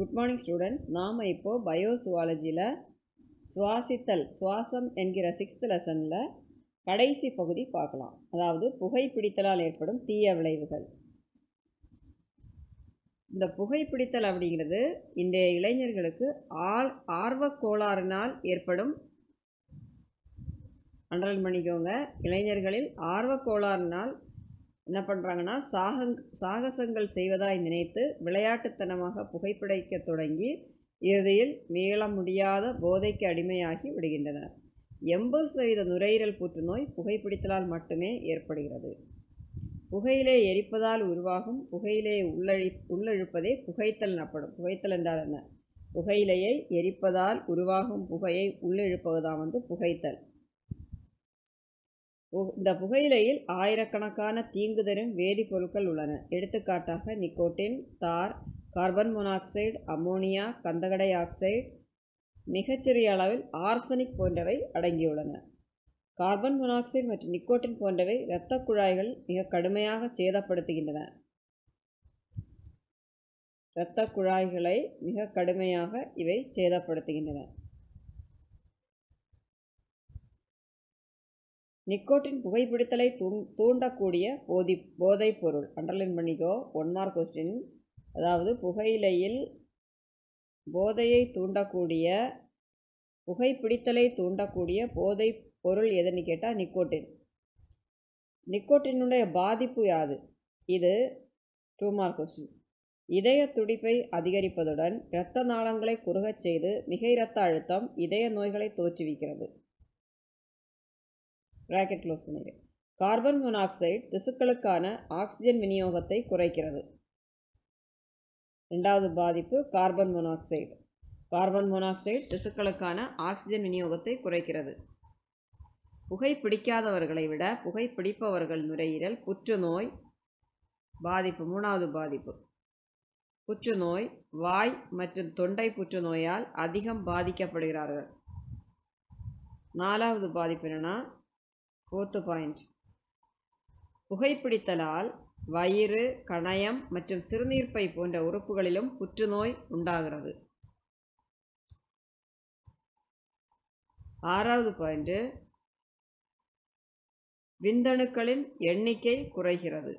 good morning students நாம் இப்போது பயோசுவாலஜியில் சுவாசித்தல் சுவாசம் என்கிற சிக்ஸ்த் லெசனில் கடைசி பகுதி பார்க்கலாம் அதாவது புகைப்பிடித்தலால் ஏற்படும் தீய விளைவுகள் இந்த புகைப்பிடித்தல் அப்படிங்கிறது இன்றைய இளைஞர்களுக்கு ஆள் ஆர்வக் கோளாறினால் ஏற்படும் அண்டர்லைன் பண்ணிக்கோங்க இளைஞர்களில் ஆர்வக் கோளாறினால் என்ன பண்ணுறாங்கன்னா சாகங் சாகசங்கள் செய்வதாய் நினைத்து விளையாட்டுத்தனமாக புகைப்பிடிக்க தொடங்கி இறுதியில் மீள முடியாத போதைக்கு அடிமையாகி விடுகின்றனர் எண்பது சதவீத நுரையீரல் புற்றுநோய் புகைப்பிடித்தலால் மட்டுமே ஏற்படுகிறது புகையிலே எரிப்பதால் உருவாகும் புகையிலே உள்ளழி உள்ளிழுப்பதே புகைத்தல் எனப்படும் புகைத்தல் என்றால் என்ன புகையிலையை எரிப்பதால் உருவாகும் புகையை உள்ளிழுப்பதுதான் வந்து புகைத்தல் இந்த புகையிலையில் ஆயிரக்கணக்கான தீங்கு தரும் வேதிப்பொருட்கள் உள்ளன எடுத்துக்காட்டாக nicotine tar carbon monoxide ammonia கந்தகடை ஆக்சைடு மிகச்சிறிய அளவில் ஆர்சனிக் போன்றவை அடங்கியுள்ளன கார்பன் மோனாக்சைடு மற்றும் நிக்கோட்டின் போன்றவை இரத்த குழாய்கள் மிக கடுமையாக சேதப்படுத்துகின்றன இரத்த குழாய்களை மிக கடுமையாக இவை சேதப்படுத்துகின்றன நிக்கோட்டின் புகைப்பிடித்தலை தூ தூண்டக்கூடிய போதி போதைப் பொருள் அண்டர்லைன் பண்ணிக்கோ ஒன் மார்க் கொஸ்டின் அதாவது புகையிலையில் போதையை தூண்டக்கூடிய புகைப்பிடித்தலை தூண்டக்கூடிய போதை பொருள் எதுன்னு கேட்டால் நிக்கோட்டின் நிக்கோட்டினுடைய பாதிப்பு யாது இது டூ மார்க் கொஸ்டின் இதய துடிப்பை அதிகரிப்பதுடன் இரத்த நாளங்களை குறுகச் செய்து மிக இரத்த அழுத்தம் இதய நோய்களை தோற்றுவிக்கிறது ப்ராக்கெட் க்ளோஸ் பண்ணிடுறேன் கார்பன் மோனாக்சைடு திசுக்களுக்கான ஆக்சிஜன் விநியோகத்தை குறைக்கிறது ரெண்டாவது பாதிப்பு கார்பன் மோனாக்சைடு கார்பன் மோனாக்சைடு திசுக்களுக்கான ஆக்சிஜன் விநியோகத்தை குறைக்கிறது புகை பிடிக்காதவர்களை விட புகை பிடிப்பவர்கள் நுரையீரல் புற்றுநோய் பாதிப்பு மூணாவது பாதிப்பு புற்றுநோய் வாய் மற்றும் தொண்டை புற்றுநோயால் அதிகம் பாதிக்கப்படுகிறார்கள் நாலாவது பாதிப்பு என்னென்னா ஃபோர்த்து பாயிண்ட் புகைப்பிடித்தலால் வயிறு கணையம் மற்றும் சிறுநீர்ப்பை போன்ற உறுப்புகளிலும் புற்றுநோய் உண்டாகிறது ஆறாவது பாயிண்ட்டு விந்தணுக்களின் எண்ணிக்கை குறைகிறது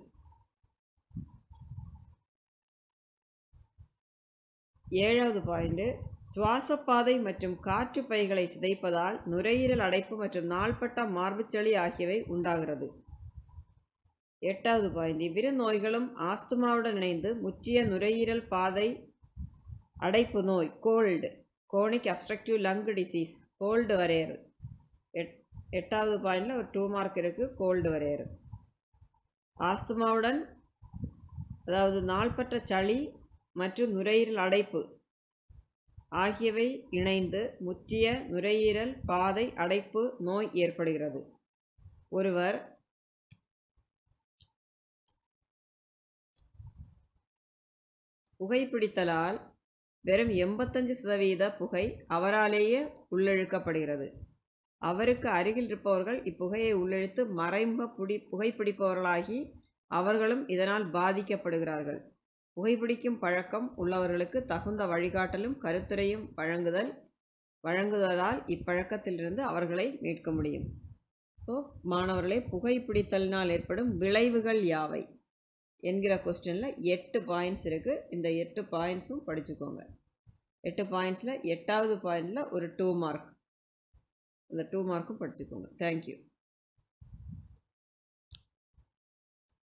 ஏழாவது பாயிண்ட்டு சுவாசப்பாதை மற்றும் காற்று பைகளை சிதைப்பதால் நுரையீரல் அடைப்பு மற்றும் நாள்பட்ட மார்புச்சளி ஆகியவை உண்டாகிறது எட்டாவது பாயிண்ட் இவ்விரு நோய்களும் ஆஸ்துமாவுடன் இணைந்து முற்றிய நுரையீரல் பாதை அடைப்பு நோய் COLD chronic obstructive lung disease COLD வரையறு எட் எட்டாவது பாயிண்டில் ஒரு டூ மார்க் இருக்குது கோல்டு வரையறு ஆஸ்துமாவுடன் அதாவது நாள்பட்ட சளி மற்றும் நுரையீரல் அடைப்பு ஆகியவை இணைந்து முற்றிய நுரையீரல் பாதை அடைப்பு நோய் ஏற்படுகிறது ஒருவர் புகைப்பிடித்தலால் வெறும் எண்பத்தஞ்சு சதவீத புகை அவராலேயே உள்ளிழுக்கப்படுகிறது அவருக்கு அருகில் இருப்பவர்கள் இப்புகையை உள்ளிழுத்து மறைமுக புடி புகைப்பிடிப்பவர்களாகி அவர்களும் இதனால் பாதிக்கப்படுகிறார்கள் புகைப்பிடிக்கும் பழக்கம் உள்ளவர்களுக்கு தகுந்த வழிகாட்டலும் கருத்துரையும் வழங்குதல் வழங்குவதால் இப்பழக்கத்திலிருந்து அவர்களை மீட்க முடியும் ஸோ மாணவர்களே புகைப்பிடித்தலினால் ஏற்படும் விளைவுகள் யாவை என்கிற கொஸ்டினில் எட்டு பாயிண்ட்ஸ் இருக்குது இந்த எட்டு பாயிண்ட்ஸும் படிச்சுக்கோங்க எட்டு பாயிண்ட்ஸில் எட்டாவது பாயிண்டில் ஒரு டூ மார்க் அந்த டூ மார்க்கும் படிச்சுக்கோங்க தேங்க்யூ